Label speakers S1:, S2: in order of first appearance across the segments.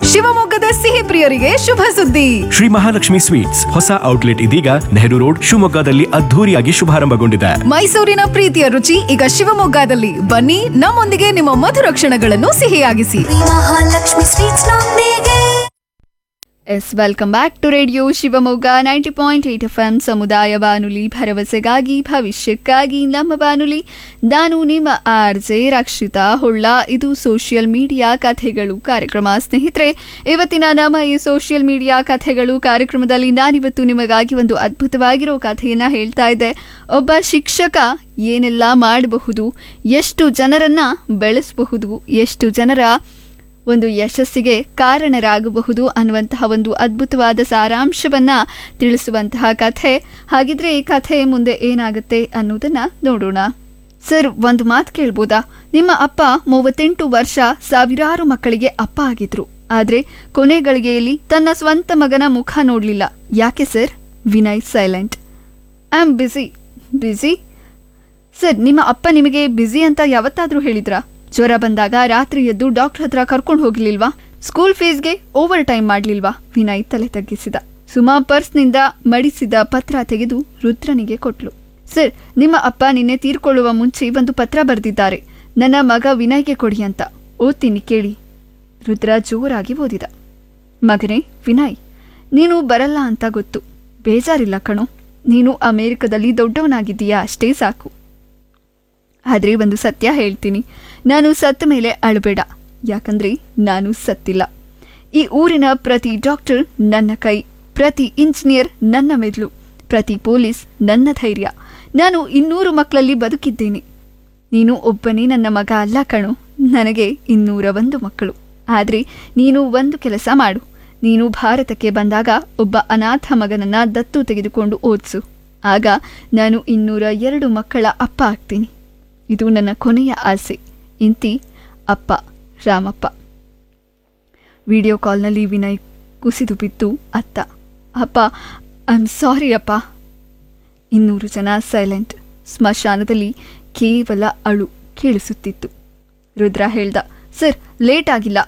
S1: ಶಿವಮೊಗ್ಗದ ಸಿಹಿ ಪ್ರಿಯರಿಗೆ ಶುಭ ಸುದ್ದಿ
S2: ಶ್ರೀ ಮಹಾಲಕ್ಷ್ಮಿ ಸ್ವೀಟ್ಸ್ ಹೊಸ ಔಟ್ಲೆಟ್ ಇದೀಗ ನೆಹರು ರೋಡ್ ಶಿವಮೊಗ್ಗದಲ್ಲಿ ಅದ್ಧೂರಿಯಾಗಿ ಶುಭಾರಂಭಗೊಂಡಿದೆ
S1: ಮೈಸೂರಿನ ಪ್ರೀತಿಯ ರುಚಿ ಈಗ ಶಿವಮೊಗ್ಗದಲ್ಲಿ ಬನ್ನಿ ನಮ್ಮೊಂದಿಗೆ ನಿಮ್ಮ ಮಧುರ ಕ್ಷಣಗಳನ್ನು ಸಿಹಿಯಾಗಿಸಿ
S3: ಮಹಾಲಕ್ಷ್ಮಿ ಸ್ವೀಟ್ಸ್ ನೊಂದಿಗೆ
S4: yes welcome back to radio Shivamogga ninety point eight F M ಸಮುದಾಯ ಬಾನುಲಿ ಭರವಸೆಗಾಗಿ ಭವಿಷ್ಯಕ್ಕಾಗಿ ನಮ್ಮ ಬಾನುಲಿ ನಾನು ನಿಮ್ಮ ಆರ್ ಜೆ ರಕ್ಷಿತಾ ಹೊಳ್ಳ ಇದು ಸೋಷಿಯಲ್ ಮೀಡಿಯಾ ಕಥೆಗಳು ಕಾರ್ಯಕ್ರಮ ಸ್ನೇಹಿತರೆ ಇವತ್ತಿನ ನಮ್ಮ ಈ ಸೋಷಿಯಲ್ ಮೀಡಿಯಾ ಕಥೆಗಳು ಕಾರ್ಯಕ್ರಮದಲ್ಲಿ ನಾನಿವತ್ತು ನಿಮಗಾಗಿ ಒಂದು ಅದ್ಭುತವಾಗಿರೋ ಕಥೆಯನ್ನ ಹೇಳ್ತಾ ಇದ್ದೆ ಒಬ್ಬ ಶಿಕ್ಷಕ ಏನೆಲ್ಲ ಮಾಡಬಹುದು ಎಷ್ಟು ಜನರನ್ನ ಬೆಳೆಸಬಹುದು ಎಷ್ಟು ಜನರ ಒಂದು ಯಶಸ್ಸಿಗೆ ಕಾರಣರಾಗಬಹುದು ಅನ್ನುವಂತಹ ಒಂದು ಅದ್ಭುತವಾದ ಸಾರಾಂಶವನ್ನ ತಿಳಿಸುವಂತಹ ಕಥೆ ಹಾಗಿದ್ರೆ ಈ ಕಥೆ ಮುಂದೆ ಏನಾಗುತ್ತೆ ಅನ್ನೋದನ್ನ ನೋಡೋಣ ಸರ್ ಒಂದು ಮಾತು ಕೇಳ್ಬೋದಾ ನಿಮ್ಮ ಅಪ್ಪ ಮೂವತ್ತೆಂಟು ವರ್ಷ ಸಾವಿರಾರು ಮಕ್ಕಳಿಗೆ ಅಪ್ಪ ಆಗಿದ್ರು ಆದ್ರೆ ಕೊನೆ ಗಳಿಗೆಯಲ್ಲಿ ತನ್ನ ಸ್ವಂತ ಮಗನ ಮುಖ ನೋಡ್ಲಿಲ್ಲ ಯಾಕೆ sir Vinay silent I am busy busy sir ನಿಮ್ಮ ಅಪ್ಪ ನಿಮಗೆ ಬ್ಯುಸಿ ಅಂತ ಯಾವತ್ತಾದ್ರೂ ಹೇಳಿದ್ರಾ ಜ್ವರ ಬಂದಾಗ ರಾತ್ರಿ ಎದ್ದು ಡಾಕ್ಟರ್ ಹತ್ರ ಕರ್ಕೊಂಡು ಹೋಗ್ಲಿಲ್ವಾ ಸ್ಕೂಲ್ ಫೀಸ್ಗೆ ಓವರ್ ಟೈಮ್ ಮಾಡ್ಲಿಲ್ವಾ ವಿನಯ್ ತಲೆ ತಗ್ಗಿಸಿದ ಸುಮಾ ಪರ್ಸ್ನಿಂದ ಮಡಿಸಿದ ಪತ್ರ ತೆಗೆದು ರುದ್ರನಿಗೆ ಕೊಟ್ಲು ಸರ್ ನಿಮ್ಮ ಅಪ್ಪ ನಿನ್ನೆ ತೀರ್ಕೊಳ್ಳುವ ಮುಂಚೆ ಒಂದು ಪತ್ರ ಬರೆದಿದ್ದಾರೆ ನನ್ನ ಮಗ ವಿನಯ್ಗೆ ಕೊಡಿ ಅಂತ ಓದ್ತೀನಿ ಕೇಳಿ ರುದ್ರ ಜೋರಾಗಿ ಓದಿದ ಮಗನೇ ವಿನಯ್ ನೀನು ಬರಲ್ಲ ಅಂತ ಗೊತ್ತು ಬೇಜಾರಿಲ್ಲ ಕಣೋ ನೀನು ಅಮೇರಿಕದಲ್ಲಿ ದೊಡ್ಡವನಾಗಿದ್ದೀಯಾ ಅಷ್ಟೇ ಸಾಕು ಆದರೆ ಒಂದು ಸತ್ಯ ಹೇಳ್ತೀನಿ ನಾನು ಸತ್ತ ಮೇಲೆ ಅಳಬೇಡ ಯಾಕಂದ್ರೆ ನಾನು ಸತ್ತಿಲ್ಲ ಈ ಊರಿನ ಪ್ರತಿ ಡಾಕ್ಟರ್ ನನ್ನ ಕೈ ಪ್ರತಿ ಇಂಜಿನಿಯರ್ ನನ್ನ ಮೆದುಳು ಪ್ರತಿ ಪೊಲೀಸ್ ನನ್ನ ಧೈರ್ಯ ನಾನು ಇನ್ನೂರು ಮಕ್ಕಳಲ್ಲಿ ಬದುಕಿದ್ದೇನೆ ನೀನು ಒಬ್ಬನೇ ನನ್ನ ಮಗ ಅಲ್ಲ ಕಣು ನನಗೆ ಇನ್ನೂರ ಒಂದು ಮಕ್ಕಳು ಆದರೆ ನೀನು ಒಂದು ಕೆಲಸ ಮಾಡು ನೀನು ಭಾರತಕ್ಕೆ ಬಂದಾಗ ಒಬ್ಬ ಅನಾಥ ಮಗನನ್ನ ದತ್ತು ತೆಗೆದುಕೊಂಡು ಓದಿಸು ಆಗ ನಾನು ಇನ್ನೂರ ಎರಡು ಮಕ್ಕಳ ಅಪ್ಪ ಆಗ್ತೀನಿ ಇದು ನನ್ನ ಕೊನೆಯ ಆಸೆ ಇಂತಿ ಅಪ್ಪ ರಾಮಪ್ಪ ವಿಡಿಯೋ ಕಾಲ್ನಲ್ಲಿ ವಿನಯ್ ಕುಸಿದು ಬಿದ್ದು ಅತ್ತ ಅಪ್ಪ ಐ ಆಮ್ ಸಾರಿ ಅಪ್ಪ ಇನ್ನೂರು ಜನ ಸೈಲೆಂಟ್ ಸ್ಮಶಾನದಲ್ಲಿ ಕೇವಲ ಅಳು ಕೇಳಿಸುತ್ತಿತ್ತು ರುದ್ರ ಹೇಳ್ದ ಸರ್ ಲೇಟ್ ಆಗಿಲ್ಲ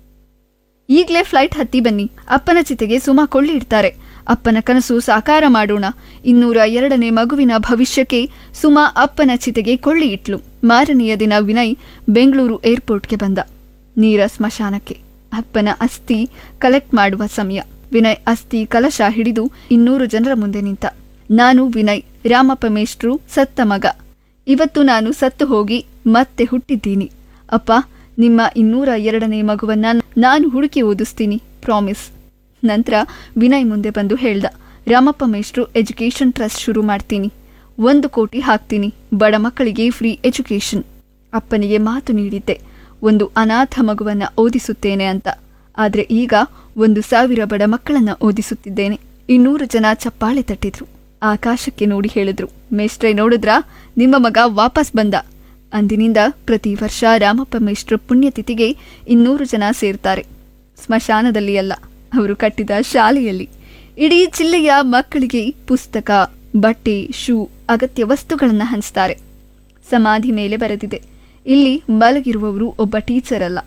S4: ಈಗಲೇ ಫ್ಲೈಟ್ ಹತ್ತಿ ಬನ್ನಿ ಅಪ್ಪನ ಚಿತೆಗೆ ಸುಮಾ ಕೊಳ್ಳಿ ಇಡ್ತಾರೆ ಅಪ್ಪನ ಕನಸು ಸಾಕಾರ ಮಾಡೋಣ ಇನ್ನೂರ ಎರಡನೇ ಮಗುವಿನ ಭವಿಷ್ಯಕ್ಕೆ ಸುಮಾ ಅಪ್ಪನ ಚಿತೆಗೆ ಕೊಳ್ಳಿ ಇಟ್ಲು ಮಾರನೆಯ ದಿನ ವಿನಯ್ ಬೆಂಗಳೂರು ಏರ್ಪೋರ್ಟ್ಗೆ ಬಂದ ನೀರ ಸ್ಮಶಾನಕ್ಕೆ ಅಪ್ಪನ ಅಸ್ಥಿ ಕಲೆಕ್ಟ್ ಮಾಡುವ ಸಮಯ ವಿನಯ್ ಅಸ್ಥಿ ಕಲಶ ಹಿಡಿದು ಇನ್ನೂರು ಜನರ ಮುಂದೆ ನಿಂತ ನಾನು ವಿನಯ್ ರಾಮಪ್ಪ ಮೇಷ್ಟ್ರು ಸತ್ತ ಮಗ ಇವತ್ತು ನಾನು ಸತ್ತು ಹೋಗಿ ಮತ್ತೆ ಹುಟ್ಟಿದ್ದೀನಿ ಅಪ್ಪ ನಿಮ್ಮ ಇನ್ನೂರ ಎರಡನೇ ಮಗುವನ್ನ ನಾನು ಹುಡುಕಿ ಓದಿಸ್ತೀನಿ ಪ್ರಾಮಿಸ್ ನಂತರ ವಿನಯ್ ಮುಂದೆ ಬಂದು ಹೇಳ್ದ ರಾಮಪ್ಪ ಮೇಷ್ಟ್ರು ಎಜುಕೇಷನ್ ಟ್ರಸ್ಟ್ ಶುರು ಮಾಡ್ತೀನಿ ಒಂದು ಕೋಟಿ ಹಾಕ್ತೀನಿ ಬಡ ಮಕ್ಕಳಿಗೆ ಫ್ರೀ ಎಜುಕೇಷನ್ ಅಪ್ಪನಿಗೆ ಮಾತು ನೀಡಿದ್ದೆ ಒಂದು ಅನಾಥ ಮಗುವನ್ನ ಓದಿಸುತ್ತೇನೆ ಅಂತ ಆದ್ರೆ ಈಗ ಒಂದು ಸಾವಿರ ಬಡ ಮಕ್ಕಳನ್ನ ಓದಿಸುತ್ತಿದ್ದೇನೆ ಇನ್ನೂರು ಜನ ಚಪ್ಪಾಳೆ ತಟ್ಟಿದ್ರು ಆಕಾಶಕ್ಕೆ ನೋಡಿ ಹೇಳಿದ್ರು ಮೇಷ್ಟ್ರೆ ನೋಡಿದ್ರಾ ನಿಮ್ಮ ಮಗ ವಾಪಸ್ ಬಂದ ಅಂದಿನಿಂದ ಪ್ರತಿ ವರ್ಷ ರಾಮಪ್ಪ ಮೇಷ್ಟ್ರ ಪುಣ್ಯತಿಥಿಗೆ ಇನ್ನೂರು ಜನ ಸೇರ್ತಾರೆ ಸ್ಮಶಾನದಲ್ಲಿ ಅಲ್ಲ ಅವರು ಕಟ್ಟಿದ ಶಾಲೆಯಲ್ಲಿ ಇಡೀ ಜಿಲ್ಲೆಯ ಮಕ್ಕಳಿಗೆ ಪುಸ್ತಕ ಬಟ್ಟೆ ಶೂ ಅಗತ್ಯ ವಸ್ತುಗಳನ್ನು ಹಂಚ್ತಾರೆ ಸಮಾಧಿ ಮೇಲೆ ಬರೆದಿದೆ ಇಲ್ಲಿ ಮಲಗಿರುವವರು ಒಬ್ಬ ಟೀಚರ್ ಅಲ್ಲ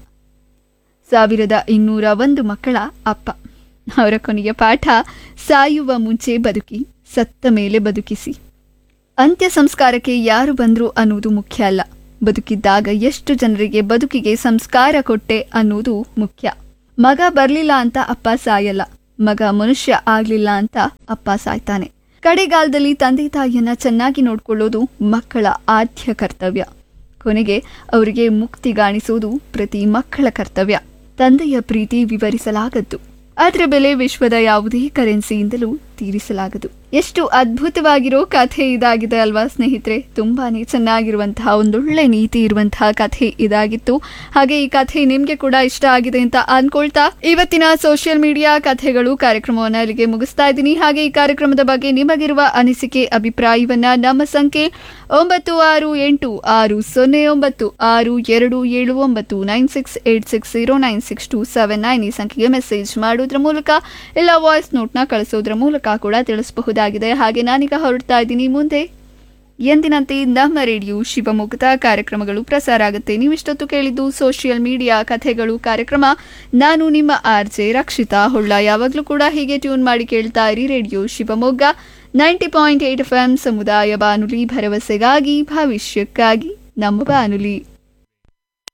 S4: ಸಾವಿರದ ಇನ್ನೂರ ಒಂದು ಮಕ್ಕಳ ಅಪ್ಪ ಅವರ ಕೊನೆಯ ಪಾಠ ಸಾಯುವ ಮುಂಚೆ ಬದುಕಿ ಸತ್ತ ಮೇಲೆ ಬದುಕಿಸಿ ಅಂತ್ಯ ಸಂಸ್ಕಾರಕ್ಕೆ ಯಾರು ಬಂದ್ರು ಅನ್ನೋದು ಮುಖ್ಯ ಅಲ್ಲ ಬದುಕಿದ್ದಾಗ ಎಷ್ಟು ಜನರಿಗೆ ಬದುಕಿಗೆ ಸಂಸ್ಕಾರ ಕೊಟ್ಟೆ ಅನ್ನೋದು ಮುಖ್ಯ ಮಗ ಬರ್ಲಿಲ್ಲ ಅಂತ ಅಪ್ಪ ಸಾಯಲ್ಲ ಮಗ ಮನುಷ್ಯ ಆಗ್ಲಿಲ್ಲ ಅಂತ ಅಪ್ಪ ಸಾಯ್ತಾನೆ ಕಡೆಗಾಲದಲ್ಲಿ ತಂದೆ ತಾಯಿಯನ್ನ ಚೆನ್ನಾಗಿ ನೋಡ್ಕೊಳ್ಳೋದು ಮಕ್ಕಳ ಆದ್ಯ ಕರ್ತವ್ಯ ಕೊನೆಗೆ ಅವರಿಗೆ ಮುಕ್ತಿಗಾಣಿಸುವುದು ಪ್ರತಿ ಮಕ್ಕಳ ಕರ್ತವ್ಯ ತಂದೆಯ ಪ್ರೀತಿ ವಿವರಿಸಲಾಗದ್ದು ಅದರ ಬೆಲೆ ವಿಶ್ವದ ಯಾವುದೇ ಕರೆನ್ಸಿಯಿಂದಲೂ ತೀರಿಸಲಾಗದು ಎಷ್ಟು ಅದ್ಭುತವಾಗಿರೋ ಕಥೆ ಇದಾಗಿದೆ ಅಲ್ವಾ ಸ್ನೇಹಿತರೆ ತುಂಬಾನೇ ಚೆನ್ನಾಗಿರುವಂತಹ ಒಂದೊಳ್ಳೆ ನೀತಿ ಇರುವಂತಹ ಕಥೆ ಇದಾಗಿತ್ತು ಹಾಗೆ ಈ ಕಥೆ ನಿಮ್ಗೆ ಕೂಡ ಇಷ್ಟ ಆಗಿದೆ ಅಂತ ಅನ್ಕೊಳ್ತಾ ಇವತ್ತಿನ ಸೋಷಿಯಲ್ ಮೀಡಿಯಾ ಕಥೆಗಳು ಕಾರ್ಯಕ್ರಮವನ್ನು ಅಲ್ಲಿಗೆ ಮುಗಿಸ್ತಾ ಇದ್ದೀನಿ ಹಾಗೆ ಈ ಕಾರ್ಯಕ್ರಮದ ಬಗ್ಗೆ ನಿಮಗಿರುವ ಅನಿಸಿಕೆ ಅಭಿಪ್ರಾಯವನ್ನ ನಮ್ಮ ಸಂಖ್ಯೆ ಒಂಬತ್ತು ಆರು ಎಂಟು ಆರು ಸೊನ್ನೆ ಒಂಬತ್ತು ಆರು ಎರಡು ಏಳು ಒಂಬತ್ತು nine six eight six zero nine six two seven nine ಈ ಸಂಖ್ಯೆಗೆ ಮೆಸೇಜ್ ಮಾಡೋದ್ರ ಮೂಲಕ ಇಲ್ಲ ವಾಯ್ಸ್ ನೋಟ್ನ ಕಳಿಸೋದ್ರ ಮೂಲಕ ಕೂಡ ತಿಳಿಸಬಹುದಾಗಿದೆ ಹಾಗೆ ನಾನೀಗ ಹೊರಡ್ತಾ ಇದ್ದೀನಿ ಮುಂದೆ ಎಂದಿನಂತೆ ನಮ್ಮ ರೇಡಿಯೋ ಶಿವಮೊಗ್ಗದ ಕಾರ್ಯಕ್ರಮಗಳು ಪ್ರಸಾರ ಆಗುತ್ತೆ ನೀವಿಷ್ಟೊತ್ತು ಕೇಳಿದ್ದು ಸೋಷಿಯಲ್ ಮೀಡಿಯಾ ಕಥೆಗಳು ಕಾರ್ಯಕ್ರಮ ನಾನು ನಿಮ್ಮ ಆರ್ ಜೆ ರಕ್ಷಿತಾ ಹೊಳ್ಳ ಯಾವಾಗಲೂ ಕೂಡ ಹೀಗೆ ಟ್ಯೂನ್ ಮಾಡಿ ಕೇಳ್ತಾ ಇರಿ radio Shivamogga ninety point eight F M ಸಮುದಾಯ ಬಾನುಲಿ ಭರವಸೆಗಾಗಿ ಭವಿಷ್ಯಕ್ಕಾಗಿ ನಮ್ಮ ಬಾನುಲಿ